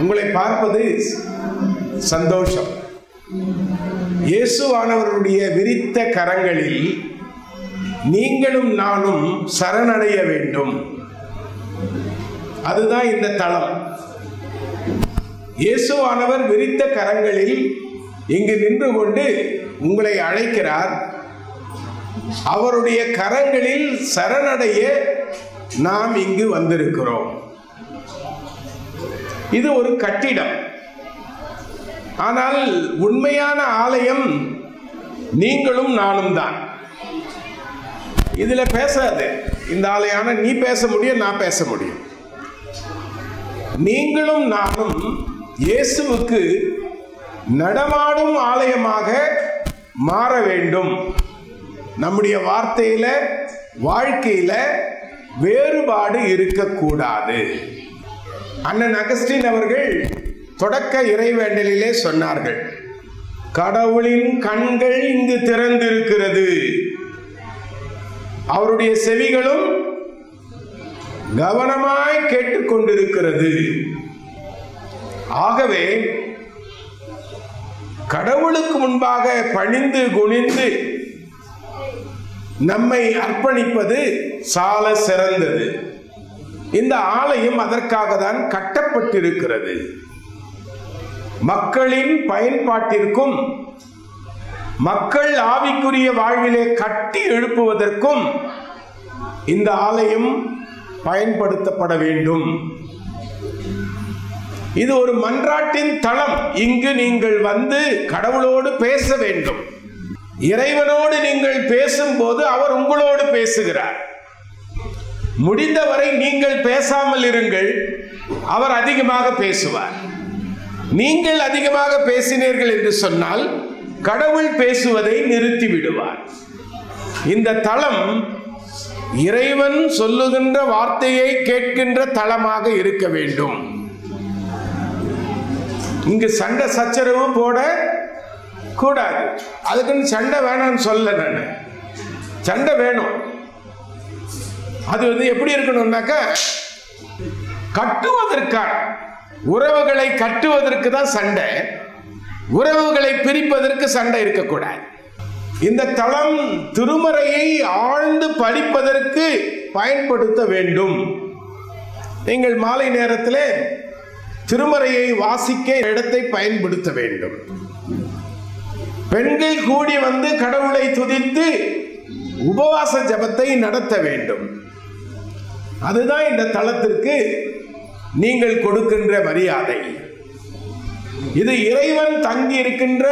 உங்களை பார்ப்பது சந்தோஷம் இயேசுவானவருடைய விரித்த கரங்களில் நீங்களும் நானும் சரணடைய வேண்டும் அதுதான் இந்த தளம் இயேசுவானவர் விரித்த கரங்களில் இங்கு நின்று கொண்டு உங்களை அழைக்கிறார் அவருடைய கரங்களில் சரணடைய நாம் இங்கு வந்திருக்கிறோம் இது ஒரு கட்டிடம் ஆனால் உண்மையான ஆலயம் நீங்களும் நானும் தான் இதுல பேசாது இந்த ஆலயான நீ பேச முடியும் நான் பேச முடியும் நீங்களும் நானும் இயேசுவுக்கு நடமாடும் ஆலயமாக மாற வேண்டும் நம்முடைய வார்த்தையில வாழ்க்கையில வேறுபாடு இருக்கக்கூடாது அண்ணன் அகஸ்டின் அவர்கள் தொடக்க இறைவேண்டலிலே சொன்னார்கள் கடவுளின் கண்கள் இங்கு திறந்திருக்கிறது அவருடைய செவிகளும் கவனமாய் கேட்டுக்கொண்டிருக்கிறது ஆகவே கடவுளுக்கு முன்பாக பணிந்து குனிந்து நம்மை அர்ப்பணிப்பது சால சிறந்தது இந்த ஆலயம் அதற்காக தான் கட்டப்பட்டிருக்கிறது மக்களின் பயன்பாட்டிற்கும் மக்கள் ஆவிக்குரிய வாழ்விலே கட்டி எழுப்புவதற்கும் இந்த ஆலயம் பயன்படுத்தப்பட வேண்டும் இது ஒரு மன்றாட்டின் தளம் இங்கு நீங்கள் வந்து கடவுளோடு பேச வேண்டும் இறைவனோடு நீங்கள் பேசும்போது அவர் உங்களோடு பேசுகிறார் முடிந்தவரை நீங்கள் பேசாமல் இருங்கள் அவர் அதிகமாக பேசுவார் நீங்கள் அதிகமாக பேசினீர்கள் என்று சொன்னால் கடவுள் பேசுவதை நிறுத்தி விடுவார் இந்த தளம் இறைவன் சொல்லுகின்ற வார்த்தையை கேட்கின்ற தளமாக இருக்க வேண்டும் இங்கு சண்டை சச்சரவு போட கூடாது அதுக்குன்னு சண்டை வேணாம்னு சொல்ல நான் சண்டை வேணும் அது வந்து எப்படி இருக்கணும்னாக்க கட்டுவதற்கான உறவுகளை கட்டுவதற்கு தான் சண்டை உறவுகளை பிரிப்பதற்கு சண்டை இருக்கக்கூடாது இந்த தளம் திருமறையை ஆழ்ந்து படிப்பதற்கு பயன்படுத்த வேண்டும் நீங்கள் மாலை நேரத்தில் திருமறையை வாசிக்க இடத்தை பயன்படுத்த வேண்டும் பெண்கள் கூடி வந்து கடவுளை துதித்து உபவாச ஜபத்தை நடத்த வேண்டும் அதுதான் இந்த தளத்திற்கு நீங்கள் கொடுக்கின்ற மரியாதை இது இறைவன் தங்கி இருக்கின்ற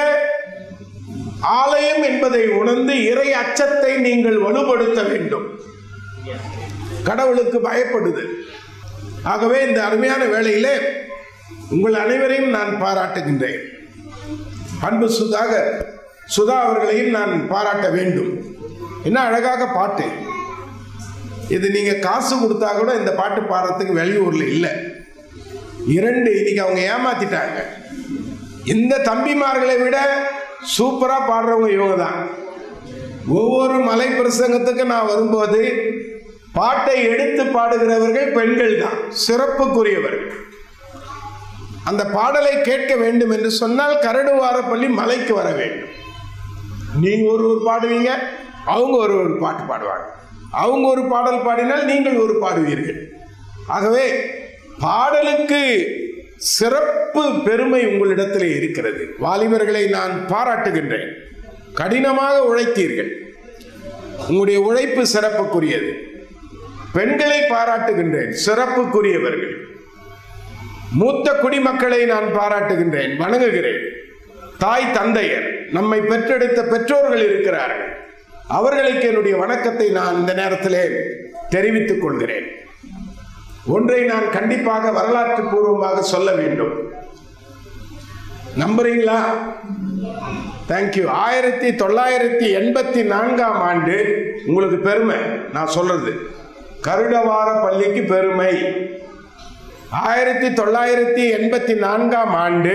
ஆலயம் என்பதை உணர்ந்து இறை அச்சத்தை நீங்கள் வலுப்படுத்த வேண்டும் கடவுளுக்கு பயப்படுது ஆகவே இந்த அருமையான வேளையிலே உங்கள் அனைவரையும் நான் பாராட்டுகின்றேன் அன்பு சுதாகர் சுதா அவர்களையும் நான் பாராட்ட வேண்டும் என்ன அழகாக பாட்டு இது நீங்க காசு கொடுத்தா கூட இந்த பாட்டு பாடுறதுக்கு வெளியூர்ல இல்லை இரண்டு இன்னைக்கு அவங்க ஏமாத்திட்டாங்க இந்த தம்பிமார்களை விட சூப்பரா பாடுறவங்க இவங்க தான் ஒவ்வொரு மலை பிரசங்கத்துக்கு நான் வரும்போது பாட்டை எடுத்து பாடுகிறவர்கள் பெண்கள் தான் சிறப்புக்குரியவர்கள் அந்த பாடலை கேட்க வேண்டும் என்று சொன்னால் கரடுவாரப்பள்ளி மலைக்கு வர வேண்டும் நீங்க ஒரு ஒரு பாடுவீங்க அவங்க ஒரு ஒரு பாட்டு பாடுவாங்க அவங்க ஒரு பாடல் பாடினால் நீங்கள் ஒரு பாடுவீர்கள் ஆகவே பாடலுக்கு சிறப்பு பெருமை உங்களிடத்தில் இருக்கிறது வாலிபர்களை நான் பாராட்டுகின்றேன் கடினமாக உழைத்தீர்கள் உங்களுடைய உழைப்பு சிறப்புக்குரியது பெண்களை பாராட்டுகின்றேன் சிறப்புக்குரியவர்கள் மூத்த குடிமக்களை நான் பாராட்டுகின்றேன் வணங்குகிறேன் தாய் தந்தையர் நம்மை பெற்றெடுத்த பெற்றோர்கள் இருக்கிறார்கள் அவர்களுக்கு என்னுடைய வணக்கத்தை நான் இந்த நேரத்திலே தெரிவித்துக் கொள்கிறேன் ஒன்றை நான் கண்டிப்பாக வரலாற்று பூர்வமாக சொல்ல வேண்டும் நம்புறீங்களா தேங்க்யூ ஆயிரத்தி தொள்ளாயிரத்தி எண்பத்தி நான்காம் ஆண்டு உங்களுக்கு பெருமை நான் சொல்றது கருடவார பள்ளிக்கு பெருமை ஆயிரத்தி தொள்ளாயிரத்தி எண்பத்தி நான்காம் ஆண்டு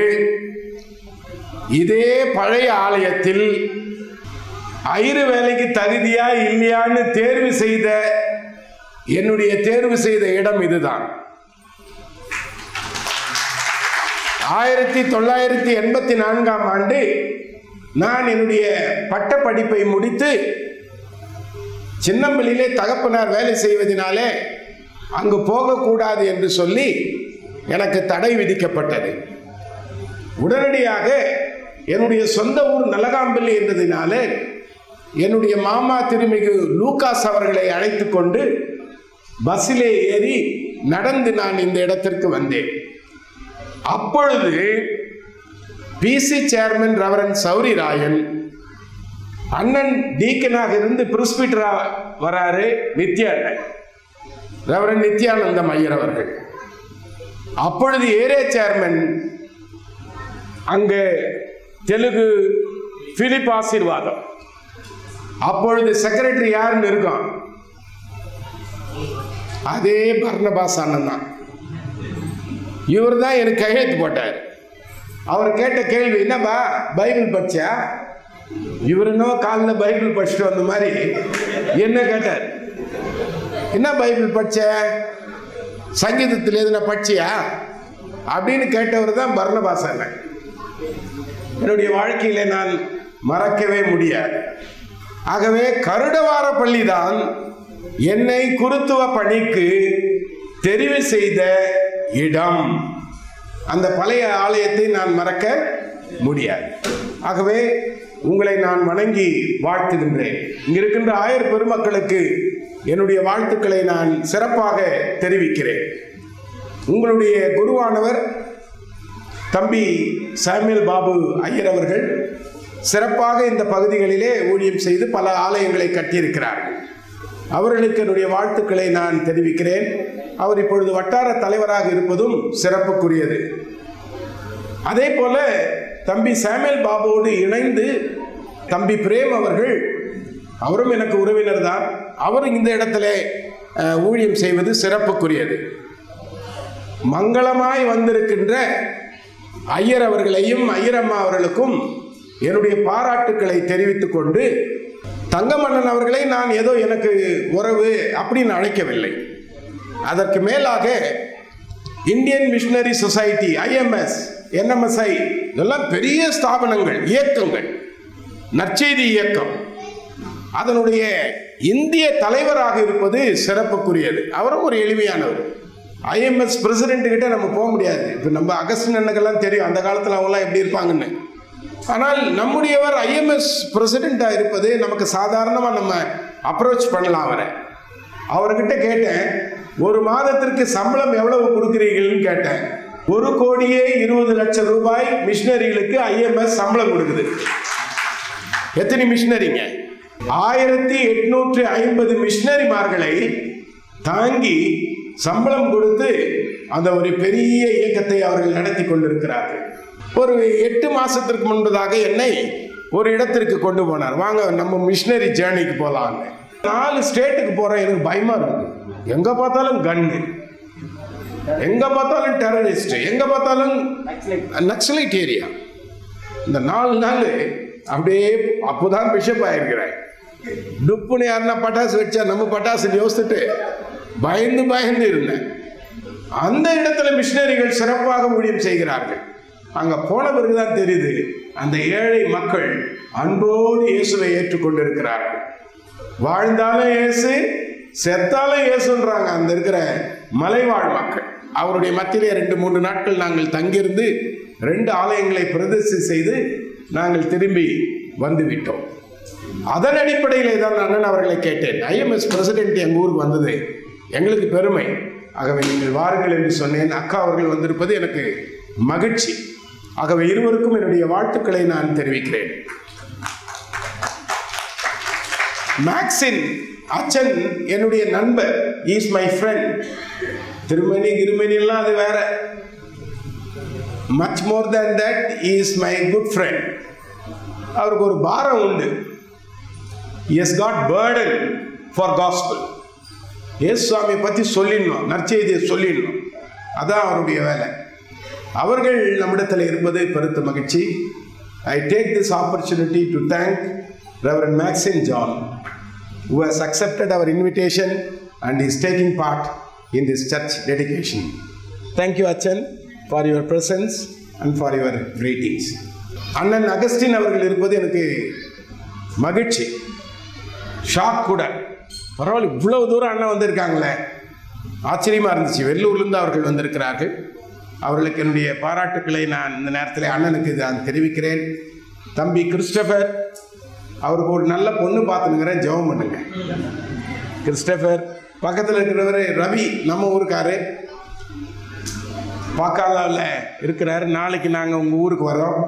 இதே பழைய ஆலயத்தில் ஐரு வேலைக்கு தகுதியா இல்லையான்னு தேர்வு செய்த என்னுடைய தேர்வு செய்த இடம் இதுதான் ஆயிரத்தி தொள்ளாயிரத்தி எண்பத்தி நான்காம் ஆண்டு நான் என்னுடைய பட்ட படிப்பை முடித்து சின்னம்பள்ளியிலே தகப்பனார் வேலை செய்வதனாலே அங்கு போகக்கூடாது என்று சொல்லி எனக்கு தடை விதிக்கப்பட்டது உடனடியாக என்னுடைய சொந்த ஊர் நலகாம்பள்ளி என்றதினாலே என்னுடைய மாமா திருமிகு லூகாஸ் அவர்களை அழைத்து கொண்டு பஸ்ஸிலே ஏறி நடந்து நான் இந்த இடத்திற்கு வந்தேன் அப்பொழுது PC chairman reverend Sowri Rayan அண்ணன் டீக்கனாக இருந்து பிரிஸ்பிட்டரா வராரு நித்யானந்த் ரெவரன் நித்யானந்தம் ஐயர் அவர்கள் அப்பொழுது ஏரே சேர்மன் அங்கே தெலுங்கு பிலிப் ஆசீர்வாதம் அப்பொழுது செக்ரட்டரி யாருன்னு இருக்கும் அதே பர்ணபாஸ் அண்ணன் தான் இவர் தான் எனக்கு கையெழுத்து போட்டார் அவர் கேட்ட கேள்வி என்னப்பா பைபிள் படிச்சா இவர் என்ன காலில் பைபிள் படிச்சுட்டு வந்த மாதிரி என்ன கேட்டார் என்ன பைபிள் படிச்ச சங்கீதத்தில் எதுனா படிச்சியா அப்படின்னு கேட்டவர் தான் பர்ணபாஸ் அண்ணன் என்னுடைய வாழ்க்கையில நான் மறக்கவே முடியாது ஆகவே கருடவார பள்ளி தான் என்னை குருத்துவ பணிக்கு தெரிவு செய்த இடம் அந்த பழைய ஆலயத்தை நான் மறக்க முடியாது ஆகவே உங்களை நான் வணங்கி வாழ்த்துகின்றேன் இங்க இருக்கின்ற ஆயர் பெருமக்களுக்கு என்னுடைய வாழ்த்துக்களை நான் சிறப்பாக தெரிவிக்கிறேன் உங்களுடைய குருவானவர் தம்பி சாமுவேல் பாபு ஐயர் அவர்கள் சிறப்பாக இந்த பகுதிகளிலே ஊழியம் செய்து பல ஆலயங்களை கட்டியிருக்கிறார்கள் அவர்களுக்கு என்னுடைய வாழ்த்துக்களை நான் தெரிவிக்கிறேன் அவர் இப்பொழுது வட்டார தலைவராக இருப்பதும் சிறப்புக்குரியது அதே போல தம்பி சாமுவேல் பாபுவோடு இணைந்து தம்பி பிரேம் அவர்கள் அவரும் எனக்கு உறவினர் தான் அவரும் இந்த இடத்துல அஹ், ஊழியம் செய்வது சிறப்புக்குரியது மங்களமாய் வந்திருக்கின்ற ஐயர் அவர்களையும் ஐயரம்மா அவர்களுக்கும் என்னுடைய பாராட்டுக்களை தெரிவித்துக் கொண்டு தங்கமன்னன் அவர்களை நான் ஏதோ எனக்கு உறவு அப்படின்னு அழைக்கவில்லை அதற்கு மேலாக Indian missionary society IMS NMSI இதெல்லாம் பெரிய ஸ்தாபனங்கள் இயக்கங்கள் நற்செய்தி இயக்கம் அதனுடைய இந்திய தலைவராக இருப்பது சிறப்புக்குரியது அவரும் ஒரு எளிமையானவர் ஐஎம்எஸ் பிரசிடென்ட் கிட்ட நம்ம போக முடியாது இப்போ நம்ம அகஸ்டின் அண்ணக்கெல்லாம் தெரியும் அந்த காலத்தில் அவங்களாம் எப்படி இருப்பாங்கன்னு ஆனால் நம்முடையவர் ஐஎம்எஸ் பிரசிடெண்ட்டாக இருப்பது நமக்கு சாதாரணமாக நம்ம அப்ரோச் பண்ணலாம் அவரை அவர்கிட்ட கேட்டேன் ஒரு மாதத்திற்கு சம்பளம் எவ்வளவு கொடுக்குறீங்கன்னு கேட்டேன் ஒரு கோடியே இருபது லட்சம் ரூபாய் மிஷினரிகளுக்கு ஐஎம்எஸ் சம்பளம் கொடுக்குது எத்தனை மிஷினரிங்க ஆயிரத்தி எட்நூற்றி ஐம்பது மிஷினரிமார்களை தாங்கி சம்பளம் கொடுத்து அந்த ஒரு பெரிய இயக்கத்தை அவர்கள் நடத்தி கொண்டிருக்கிறார்கள் ஒரு எட்டு மாசத்திற்கு முன்பதாக என்னை ஒரு இடத்திற்கு கொண்டு போனார் வாங்க நம்ம மிஷினரி ஜேர்னிக்கு போகலான்னு நாலு ஸ்டேட்டுக்கு போகிறேன் எனக்கு பயமா இருக்கு எங்க பார்த்தாலும் கன்னு எங்க பார்த்தாலும் டெரரிஸ்ட் எங்க பார்த்தாலும் நக்சலைட் ஏரியா இந்த நாலு நாள் அப்படியே அப்போதான் பிஷப் ஆயிருக்கிறேன் டுப்புன்னு யாருன்னா பட்டாசு வச்சா நம்ம பட்டாசுன்னு யோசிச்சுட்டு பயந்து பயந்து இருந்தேன் அந்த இடத்துல மிஷினரிகள் சிறப்பாக ஊழியம் செய்கிறார்கள் அங்க போன பிறகுதான் தெரியுது அந்த ஏழை மக்கள் அன்போடு இயேசுவை ஏற்றுக்கொண்டிருக்கிறார்கள் வாழ்ந்தாலும் இயேசு செத்தாலும் இயேசுன்றாங்க அந்த இருக்கிற மலைவாழ் மக்கள் அவருடைய மத்தியிலே ரெண்டு மூன்று நாட்கள் நாங்கள் தங்கியிருந்து ரெண்டு ஆலயங்களை பிரதிஷ்டை செய்து நாங்கள் திரும்பி வந்து விட்டோம் அதன் அடிப்படையிலே தான் அண்ணன் அவர்களை கேட்டேன் ஐஎம்எஸ் பிரசிடென்ட் எங்கள் ஊருக்கு வந்தது எங்களுக்கு பெருமை ஆகவே நீங்கள் வாருங்கள் என்று சொன்னேன் அக்கா அவர்கள் வந்திருப்பது எனக்கு மகிழ்ச்சி ஆகவே இருவருக்கும் என்னுடைய வாழ்த்துக்களை நான் தெரிவிக்கிறேன் மேக்சின் அச்சன் என்னுடைய நண்பர் இஸ் மை ஃப்ரெண்ட் திருமணி கிருமணிலாம் அது வேற much more than that is my good friend அவருக்கு ஒரு பாரம் உண்டு as God burden for gospel இயேசு சுவாமியை பற்றி சொல்லிடணும் நற்செய்தியை சொல்லிடணும் அதான் அவருடைய வேலை அவர்கள் நம்மிடத்தில் இருப்பது பெருத்த மகிழ்ச்சி I take this opportunity to thank reverend Maxin John who has accepted our invitation and is taking part in this church dedication. Thank you, Achan, for your presence and for your greetings அண்ணன் Augustine அவர்கள் இருப்பது எனக்கு மகிழ்ச்சி shock கூட பரவாயில்ல இவ்வளவு தூரம் அண்ணன் வந்திருக்காங்களே ஆச்சரியமா இருந்துச்சு வெள்ளூர்லேருந்து அவர்கள் வந்திருக்கிறார்கள் அவர்களுக்கு என்னுடைய பாராட்டுக்களை நான் இந்த நேரத்தில் அண்ணனுக்கு நான் தெரிவிக்கிறேன் தம்பி கிறிஸ்டபர் அவருக்கு ஒரு நல்ல பொண்ணு பார்த்துனுங்கிறேன் ஜெபம் பண்ணுங்க கிறிஸ்டபர் பக்கத்தில் இருக்கிறவர் ரவி நம்ம ஊருக்காரு பாக்காலாவில் இருக்கிறாரு நாளைக்கு நாங்கள் உங்கள் ஊருக்கு வரோம்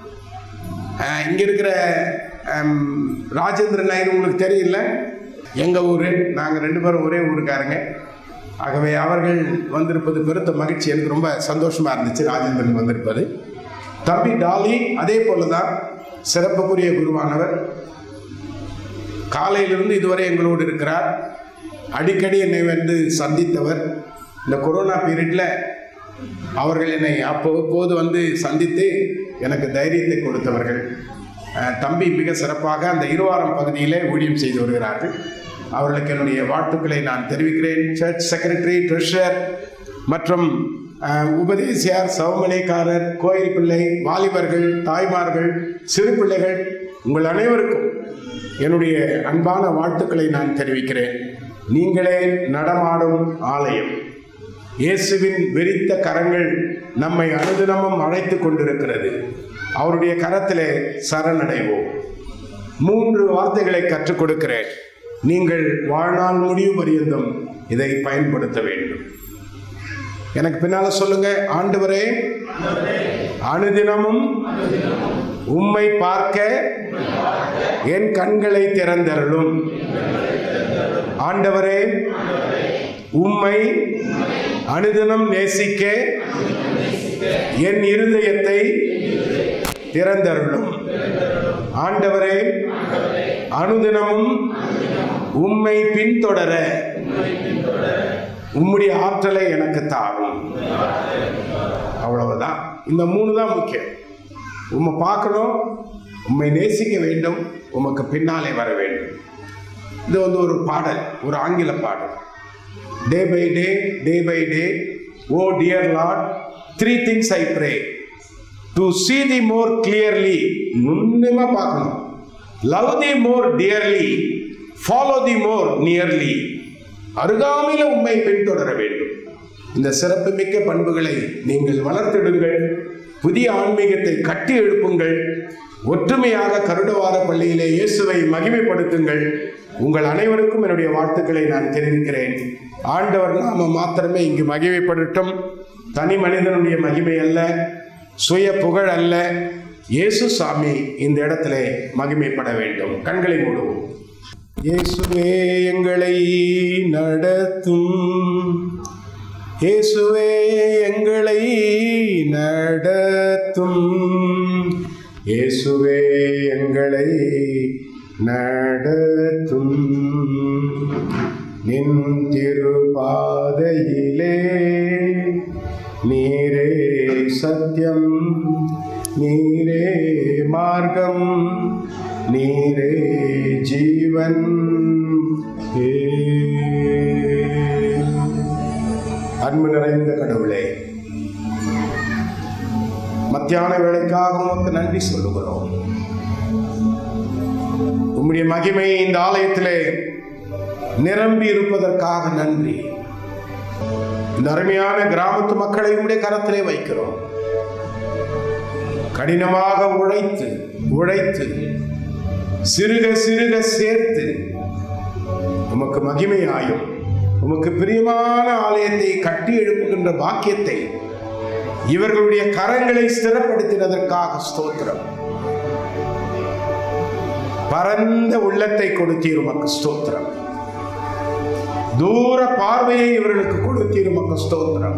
இங்கே இருக்கிற ஹம், ராஜேந்திரன் நாயர் உங்களுக்கு தெரியல எங்கள் ஊர் நாங்கள் ரெண்டு பேரும் ஒரே ஊருக்காரங்க ஆகவே அவர்கள் வந்திருப்பது பெருத்த மகிழ்ச்சி எனக்கு ரொம்ப சந்தோஷமாக இருந்துச்சு ராஜேந்திரன் வந்திருப்பது தம்பி டாலி அதே போல தான் சிறப்புக்குரிய குருவானவர் காலையிலிருந்து இதுவரை எங்களோடு இருக்கிறார் அடிக்கடி என்னை வந்து சந்தித்தவர் இந்த கொரோனா பீரியடில் அவர்கள் என்னை அப்போது வந்து சந்தித்து எனக்கு தைரியத்தை கொடுத்தவர்கள் அஹ், தம்பி மிக சிறப்பாக அந்த இருவாரம் பகுதியிலே ஊழியம் செய்து வருகிறார்கள் அவர்களுக்கு என்னுடைய வாழ்த்துக்களை நான் தெரிவிக்கிறேன் சர்ச் செக்ரட்டரி ட்ரெஷர் மற்றும் அஹ், உபதேசியார் சவமனைக்காரர் கோயில் பிள்ளை வாலிபர்கள் தாய்மார்கள் சிறு பிள்ளைகள் உங்கள் அனைவருக்கும் என்னுடைய அன்பான வாழ்த்துக்களை நான் தெரிவிக்கிறேன் நீங்களே நடமாடும் ஆலயம் இயேசுவின் வெறித்த கரங்கள் நம்மை அனுதினமும் அழைத்து கொண்டிருக்கிறது அவருடைய கரத்திலே சரணடைவோம் மூன்று வார்த்தைகளை கற்றுக் கொடுக்கிறேன் நீங்கள் வாழ்நாள் முடிவு பரியந்தம் இதை பயன்படுத்த வேண்டும் எனக்கு பின்னால சொல்லுங்க ஆண்டவரே அனுதினமும் உம்மை பார்க்க என் கண்களை திறந்தருளும் ஆண்டவரே உம்மை அனுதினம் நேசிக்க என் இருதயத்தை திறந்தருளும் ஆண்டவரே அனுதினமும் உம்மை பின்தொடர உம்முடைய ஆற்றலை எனக்கு தாரும் அவ்வளவுதான் இந்த மூணு தான் முக்கியம் உம்மை பார்க்கணும் உம்மை நேசிக்க வேண்டும் உமக்கு பின்னாலே வர வேண்டும் இது வந்து ஒரு பாடல் ஒரு ஆங்கில பாடல் day by day day by day oh dear Lord three things I pray to see the more clearly நுண்ணியமாக பார்க்கணும் love the more dearly follow the more nearly அருகாமையில உண்மை பின்தொடர வேண்டும் இந்த சிறப்புமிக்க பண்புகளை நீங்கள் வளர்த்திடுங்கள் புதிய ஆன்மீகத்தை கட்டி எழுப்புங்கள் ஒற்றுமையாக கருடவார பள்ளியிலே இயேசுவை மகிமைப்படுத்துங்கள் உங்கள் அனைவருக்கும் என்னுடைய வாழ்த்துக்களை நான் தெரிவிக்கிறேன் ஆண்டவர் நாம மாத்திரமே இங்கு மகிமைப்படட்டும் தனி மனிதனுடைய மகிமை அல்ல சுய புகழ் அல்ல இயேசு சாமி இந்த இடத்திலே மகிமைப்பட வேண்டும் கண்களை மூடுவோம் இயேசுவே எங்களை நடத்தும் இயேசுவே எங்களை நடத்தும் இயேசுவே எங்களை நடத்தும் நின் திருபாதையிலே நீரே சத்தியம் நீரே மார்க்கம் நீரே ஜீவன் ஏ. அன்பு நிறைந்த கடவுளே மத்தியான வேலைக்காக உமக்கு நன்றி சொல்லுகிறோம் உம்முடைய மகிமை இந்த ஆலயத்திலே நிரம்பி இருப்பதற்காக நன்றி இந்த அருமையான கிராமத்து மக்களை உடைய கரத்திலே வைக்கிறோம் கடினமாக உழைத்து உழைத்து சிறுக சிறுக சேர்த்து உமக்கு மகிமையாயும் உமக்கு பிரியமான ஆலயத்தை கட்டி எழுப்புகின்ற பாக்கியத்தை இவர்களுடைய கரங்களை ஸ்திரப்படுத்தினதற்காக ஸ்தோத்திரம் பரந்த உள்ளத்தை கொடுத்தீர் உமக்கு ஸ்தோத்திரம் தூர பார்வையை இவர்களுக்கு கொடுத்தீர் உமக்கு ஸ்தோத்திரம்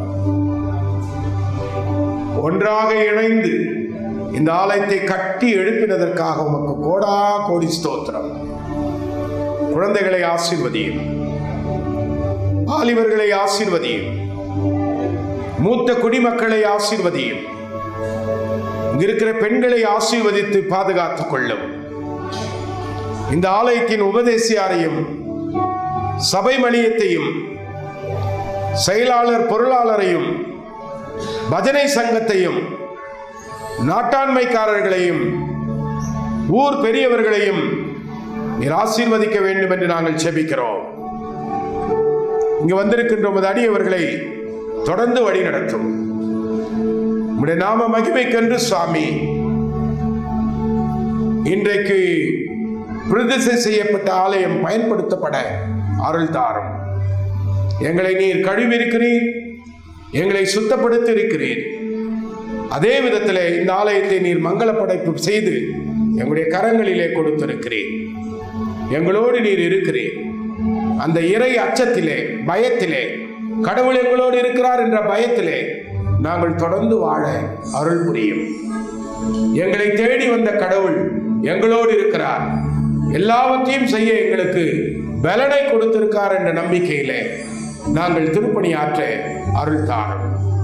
ஒன்றாக இணைந்து இந்த ஆலயத்தை கட்டி எழுப்பினதற்காக உமக்கு கோடா கோடி ஸ்தோத்திரம் குழந்தைகளை ஆசீர்வதியும் வாலிபர்களை ஆசீர்வதியும் மூத்த குடிமக்களை ஆசீர்வதியும் இங்க இருக்கிற பெண்களை ஆசீர்வதித்து பாதுகாத்துக் கொள்ளும் இந்த ஆலயத்தின் உபதேசியாரையும் சபை மணியத்தையும் செயலாளர் பொருளாளரையும் பஜனை சங்கத்தையும் நாட்டாண்மைக்காரர்களையும் ஊர் பெரியவர்களையும் நீர் ஆசீர்வதிக்க வேண்டும் என்று நாங்கள் செபிக்கிறோம் இங்கு வந்திருக்கின்ற உமது அடியவர்களை தொடர்ந்து வழி நடத்தும் உம்முடைய நாம மகிமைக்கென்று சுவாமி இன்றைக்கு பிரதிஷ்டை செய்யப்பட்ட ஆலயம் பயன்படுத்தப்பட அருள் தாரும் எங்களை நீர் கழுவிருக்கிறீர் எங்களை சுத்தப்படுத்தி இருக்கிறீர் அதே விதத்தில் இந்த ஆலயத்தை நீர் மங்கள படைப்பு செய்து எங்களுடைய கரங்களிலே கொடுத்திருக்கிறீர் எங்களோடு நீர் இருக்கிறீர் அந்த இறை அச்சத்திலே பயத்திலே கடவுள் எங்களோடு இருக்கிறார் என்ற பயத்திலே நாங்கள் தொடர்ந்து வாழ அருள் புரியும் எங்களை தேடி வந்த கடவுள் எங்களோடு இருக்கிறார் எல்லாவற்றையும் செய்ய எங்களுக்கு பலனை கொடுத்திருக்கார் என்ற நம்பிக்கையிலே நாங்கள் திருப்பணியாற்ற அருள் தாரும்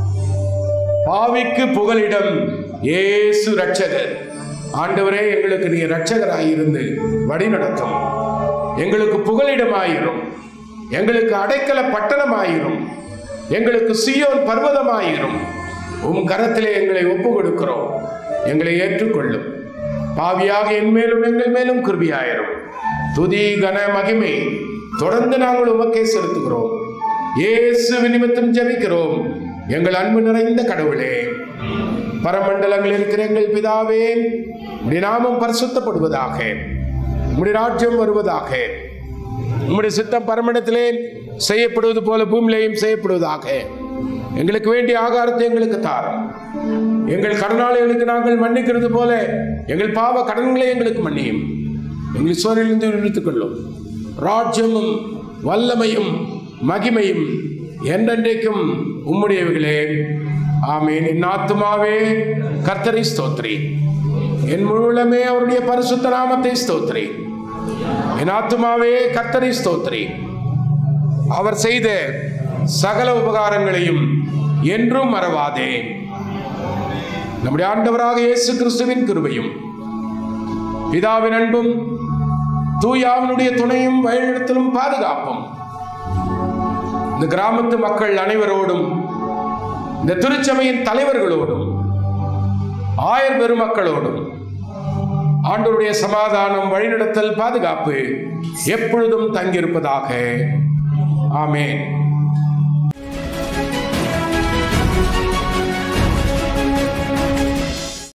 பாவிக்கு புகலிடம் இயேசு ரட்சகர் ஆண்டவரே எங்களுக்கு நீ ரட்சகராயிருந்து வழி நடத்தும் எங்களுக்கு புகலிடமாயிரும் எங்களுக்கு அடைக்கல பட்டணமாயிரும் எங்களுக்கு சியோன் பர்வதமாயிரும் உம் கரத்திலே எங்களை ஒப்பு கொடுக்கிறோம் எங்களை ஏற்றுக்கொள்ளும் பாவியாக என் மேலும் எங்கள் மேலும் கிருபியாயிரும் துதி கன மகிமை தொடர்ந்து நாங்கள் உமக்கே செலுத்துகிறோம் இயேசு நிமித்தம் ஜெபிக்கிறோம் எங்கள் அன்பு நிறைந்த கடவுளே பரமண்டலங்கள் இருக்கிற எங்கள் பிதாவே உம்முடைய நாமம் பரிசுத்தப்படுவதாக உம்முடைய ராஜ்யம் வருவதாக உம்முடைய சித்தம் பரமண்டத்திலே செய்யப்படுவது போல பூமியிலேயும் செய்யப்படுவதாக எங்களுக்கு வேண்டிய ஆகாரத்தை எங்களுக்கு தாரும் எங்கள் கடனாளிகளுக்கு நாங்கள் மன்னிக்கிறது போல எங்கள் பாவ கடன்களை எங்களுக்கு மன்னியும் எங்கள் சோரிலிருந்து விடுவித்துக் கொள்ளும் ராஜ்யமும் வல்லமையும் மகிமையும் என்றென்றைக்கும் உம்முடையவைகளே ஆமீன் என் ஆத்துமாவே கர்த்தரை ஸ்தோத்ரி என் முழுவலமே அவருடைய பரிசுத்த நாமத்தை ஸ்தோத்ரி என் ஆத்துமாவே கர்த்தரை ஸ்தோத்ரி அவர் செய்த சகல உபகாரங்களையும் என்றும் மறவாதே நம்முடைய ஆண்டவராக இயேசு கிறிஸ்துவின் கிருபையும் பிதாவின் அன்பும் தூயாவினுடைய துணையும் வழிநடத்தலும் பாதுகாப்பும் இந்த கிராமத்து மக்கள் அனைவரோடும் இந்த திருச்சபையின் தலைவர்களோடும் ஆயர் பெருமக்களோடும் ஆண்டவருடைய சமாதானம் வழிநடத்தல் பாதுகாப்பு எப்பொழுதும் தங்கியிருப்பதாக ஆமென்